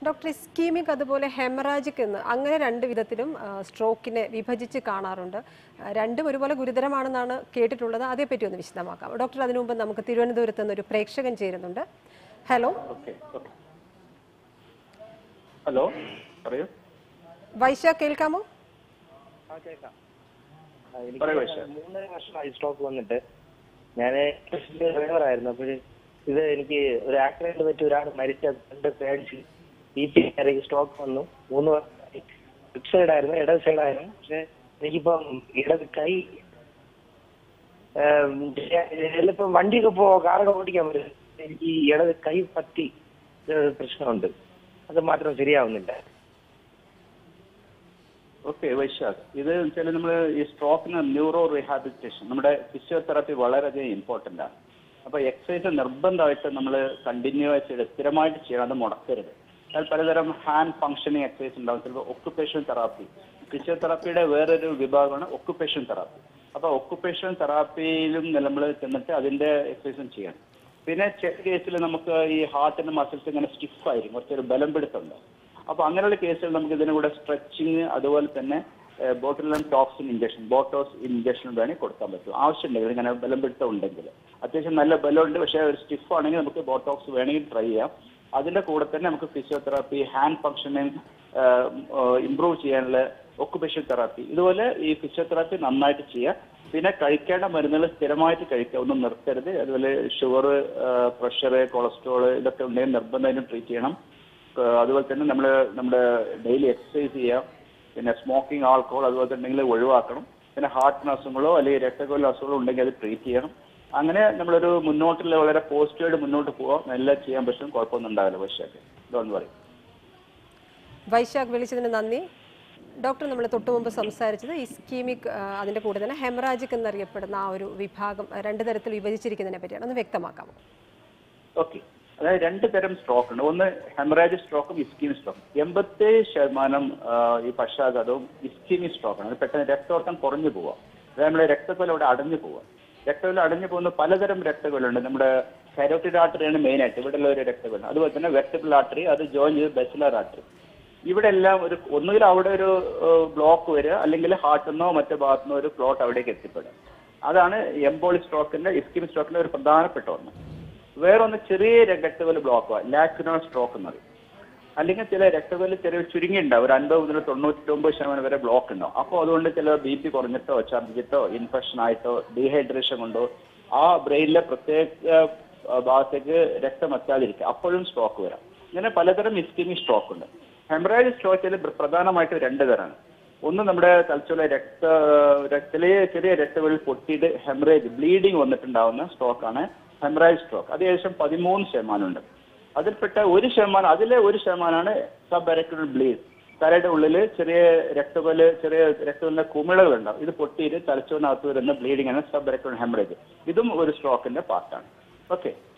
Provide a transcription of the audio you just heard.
Doctor ischemic അതുപോലെ haemorrhagic എന്ന് അങ്ങനെ രണ്ട് വിധത്തിലും ആ, സ്ട്രോക്കിനെ വിഭജിച്ച് കാണാറുണ്ട് ആ, രണ്ടും ഒരുപോലെ ഗുരുതരമാണെന്നാണ് കേട്ടിട്ടുള്ളത് അതേപ്പറ്റി ഒന്ന് വിശദമാക്കാം ഡോക്ടർ അതിനു മുമ്പ് നമുക്ക് തിരുവനന്തപുരത്ത് നിന്ന് ഒരു പ്രേക്ഷകൻ ചേരുന്നുണ്ട് ഹലോ ഓക്കെ ഓക്കെ ഹലോ പറയൂ വൈശാഖ് കേൾക്കാമോ ആ കേൾക്കാം ആ, എനിക്ക് പറയൂ വൈശാഖ്. മൂന്നര വർഷമായി സ്ട്രോക്ക് വന്നിട്ട് ഞാൻ ഡ്രൈവറായിരുന്നു അപ്പോൾ ഇത് എനിക്ക് ഒരു ആക്സിഡന്റ് പറ്റി ഒരാൾ മരിച്ച കണ്ട് പേടിച്ച് ബി പി ഇറങ്ങി സ്ട്രോക്ക് വന്നു മൂന്ന് വർഷമായി ലെഫ്റ്റ് സൈഡായിരുന്നു ഇടത് സൈഡായിരുന്നു പക്ഷെ എനിക്കിപ്പം ഇടത് കൈ ഇപ്പം വണ്ടിയൊക്കെ പോ കാറൊക്കെ ഓടിക്കാൻ പറ്റും എനിക്ക് ഈ ഇടത് കൈ പറ്റി ഒരു പ്രശ്നമുണ്ട് അത് മാത്രം ശരിയാവുന്നില്ല ഓക്കെ വൈശാഖ് ഇത് വെച്ചാൽ നമ്മൾ ഈ സ്ട്രോക്കിന് ന്യൂറോ റീഹാബിലിറ്റേഷൻ നമ്മുടെ ഫിസിയോതെറാപ്പി വളരെയധികം ഇമ്പോർട്ടൻ്റ് ആണ് അപ്പോൾ എക്സസൈസ് നിർബന്ധമായിട്ട് നമ്മൾ കണ്ടിന്യൂസ് ചെയ്ത് സ്ഥിരമായിട്ട് ചെയ്യണം അത് മുടക്കരുത് എന്നാൽ പലതരം ഹാൻഡ് ഫങ്ഷനിങ് എക്സസൈസ് ഉണ്ടാവും ചിലപ്പോൾ ഒക്കുപേഷൻ തെറാപ്പി ഫിസിയോതെറാപ്പിയുടെ വേറൊരു വിഭാഗമാണ് ഒക്കുപേഷൻ തെറാപ്പി അപ്പോൾ ഒക്കുപേഷൻ തെറാപ്പിയിലും നമ്മൾ ചെന്നിട്ട് അതിൻ്റെ എക്സസൈസും ചെയ്യണം പിന്നെ ചില കേസിൽ നമുക്ക് ഈ ഹാർട്ടിന്റെ മസിൽസ് ഇങ്ങനെ സ്റ്റിഫ് ആയിരിക്കും കുറച്ചൊരു ബലം പിടുത്തമുണ്ട് അപ്പൊ അങ്ങനെയുള്ള കേസുകൾ നമുക്ക് ഇതിന് കൂടെ സ്ട്രെച്ചിങ് അതുപോലെ തന്നെ botulinum toxin injection botox injection വേണമെങ്കിൽ കൊടുക്കാൻ പറ്റും ആവശ്യമുണ്ടെങ്കിൽ ഇങ്ങനെ ബലം പിടുത്തം ഉണ്ടെങ്കിൽ അത്യാവശ്യം നല്ല ബലമുണ്ട് പക്ഷേ ഒരു സ്റ്റിഫ് ആണെങ്കിൽ നമുക്ക് ബോട്ടോക്സ് വേണമെങ്കിൽ ട്രൈ ചെയ്യാം അതിന്റെ കൂടെ തന്നെ നമുക്ക് ഫിസിയോതെറാപ്പി ഹാൻഡ് ഫങ്ഷനിങ് ഇംപ്രൂവ് ചെയ്യാനുള്ള ഒക്കുപേഷൻ തെറാപ്പി ഇതുപോലെ ഈ ഫിസിയോതെറാപ്പി നന്നായിട്ട് ചെയ്യുക പിന്നെ കഴിക്കേണ്ട മരുന്നുകൾ സ്ഥിരമായിട്ട് കഴിക്കുക ഒന്നും നിർത്തരുത് അതുപോലെ ഷുഗർ പ്രഷർ കൊളസ്ട്രോൾ ഇതൊക്കെ ഉണ്ടെങ്കിൽ നിർബന്ധമായിട്ടും ട്രീറ്റ് ചെയ്യണം ഏഹ് അതുപോലെ തന്നെ നമ്മൾ നമ്മുടെ ഡെയിലി എക്സസൈസ് ചെയ്യാം പിന്നെ സ്മോക്കിംഗ് ആൾക്കോൾ അതുപോലെ തന്നെ ഉണ്ടെങ്കിൽ ഒഴിവാക്കണം പിന്നെ ഹാർട്ടിന് അസുഖങ്ങളോ അല്ലെങ്കിൽ രക്തക്കൊല്ല അസുഖങ്ങളോ ഉണ്ടെങ്കിൽ അത് ട്രീറ്റ് ചെയ്യണം അങ്ങനെ നമ്മളൊരു മുന്നോട്ടുള്ള വളരെ പോസിറ്റീവായിട്ട് മുന്നോട്ട് പോകാം എല്ലാം ചെയ്യാൻ പറ്റും കുഴപ്പമൊന്നും ഉണ്ടാവില്ല പക്ഷേ ഇതൊന്ന് പറയും വൈശാഖ് വിളിച്ചതിന് നന്ദി ഡോക്ടർ നമ്മൾ തൊട്ടു മുമ്പ് സംസാരിച്ചത് ഇസ്കീമിക് ആ, അതിന്റെ കൂടെ തന്നെ ഹെമറാജിക് എന്നറിയപ്പെടുന്ന ആ ഒരു വിഭാഗം ആ, രണ്ട് തരത്തിൽ വിഭജിച്ചിരിക്കുന്നതിനെ പറ്റിയാണ് ഒന്ന് വ്യക്തമാക്കാമോ ഓക്കെ അതായത് രണ്ട് തരം സ്ട്രോക്ക് ഉണ്ട് ഒന്ന് ഹെമറാജ് സ്ട്രോക്കും ഇസ്കീമി സ്ട്രോക്കും എൺപത്തേഴ് ശതമാനം ആ, ഈ പക്ഷാഘാതവും ഇസ്കീമി സ്ട്രോക്കാണ് അത് പെട്ടെന്ന് രക്തോട്ടം കുറഞ്ഞു പോവാം അതായത് നമ്മുടെ രക്തക്കൊല അവിടെ അടഞ്ഞു പോവാം രക്തകൊല അടഞ്ഞു പോകുന്ന പലതരം രക്തകൊലുണ്ട് നമ്മുടെ കരോട്ടിഡ് ആർട്ടറിയാണ് മെയിൻ ആയിട്ട് ഇവിടെയുള്ള ഒരു രക്തകൊല അതുപോലെ തന്നെ വെർട്ടിബിൾ ആർട്ടറി അത് ജോയിൻ ചെയ്ത് ബെസിലർ ആർട്ടറി ഇവിടെ എല്ലാം ഒരു ഒന്നുകിൽ അവിടെ ഒരു ബ്ലോക്ക് വരിക അല്ലെങ്കിൽ ഹാർട്ടിൽ നിന്നോ മറ്റു ഭാഗത്തു നിന്നോ ഒരു ക്ലോട്ട് അവിടേക്ക് എത്തിപ്പെടുക അതാണ് എംബോളി സ്ട്രോക്കിന്റെ ഇസ്കിമി സ്ട്രോക്കിന്റെ ഒരു പ്രധാനപ്പെട്ട ഒന്ന് വേറൊന്ന് ചെറിയ രക്തകൊല ബ്ലോക്ക് ലാക്രിനോൾ സ്ട്രോക്ക് എന്ന് പറയും അല്ലെങ്കിൽ ചില രക്തകൊല ചെറിയ ചുരുങ്ങി ഉണ്ടാവും ഒരു അൻപത് മുതൽ തൊണ്ണൂറ്റി ഒമ്പത് ശതമാനം വരെ ബ്ലോക്ക് ഉണ്ടാവും അപ്പോൾ അതുകൊണ്ട് ചില ബി പി കുറഞ്ഞിട്ടോ ഛർദ്ദിച്ചിട്ടോ ഇൻഫെക്ഷൻ ആയിട്ടോ ഡീഹൈഡ്രേഷൻ കൊണ്ടോ ആ ബ്രെയിനിലെ പ്രത്യേക ആ, ഭാഗത്തേക്ക് രക്തം എത്താതിരിക്കുക അപ്പോഴും സ്ട്രോക്ക് വരാം ഇങ്ങനെ പലതരം ഇസ്കിമി സ്ട്രോക്ക് ഉണ്ട് ഹെമറാജ് സ്ട്രോക്കിൽ പ്രധാനമായിട്ട് രണ്ട് തരമാണ് ഒന്ന് നമ്മുടെ തലച്ചോറിലെ രക്ത രക്തത്തിലെ ചെറിയ രക്തകളിൽ പൊട്ടിയിട്ട് ഹെമറേജ് ബ്ലീഡിങ് വന്നിട്ടുണ്ടാവുന്ന സ്ട്രോക്കാണ് ഹെമറാജ് സ്ട്രോക്ക് അത് ഏകദേശം പതിമൂന്ന് ശതമാനം ഉണ്ട് അതിൽപ്പെട്ട ഒരു ശതമാനം അതിലെ ഒരു ശതമാനമാണ് സബ് അരക്ടൽ ബ്ലീഡ് തലയുടെ ഉള്ളിൽ ചെറിയ രക്തകൊല് ചെറിയ രക്തകൊലിന്റെ കുമിളകൾ ഉണ്ടാവും ഇത് പൊട്ടിയിട്ട് തലച്ചോറിനകത്ത് വരുന്ന ബ്ലീഡിംഗ് ആണ് സബ് അരക്ടൽ ഹെമറേജ് ഇതും ഒരു സ്ട്രോക്കിന്റെ പാർട്ടാണ് ഓക്കെ